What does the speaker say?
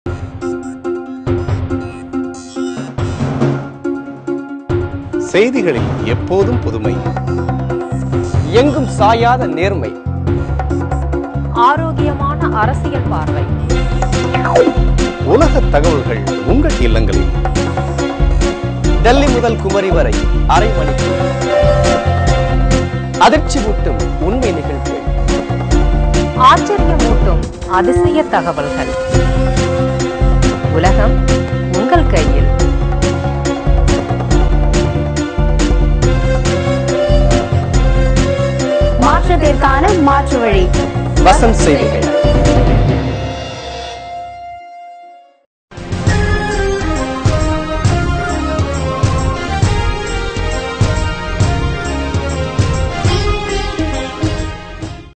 செய்திகளில் எப்போதும் புதுமை எங்கும் சாயாத நேர்மை ஆரோக்கியமான அரசியல் பார்வை உலக தகவல்கள் உங்கள் இல்லங்களில் டெல்லி முதல் குமரி வரை அரை மணிக்கு அதிர்ச்சி ஊட்டும் உண்மை நிகழ்வுகள் ஆச்சரியமூட்டும் அதிசய தகவல்கள் உலகம் உங்கள் கையில் மாற்றத்திற்கான மாற்று வழி வசம் செய்திகள்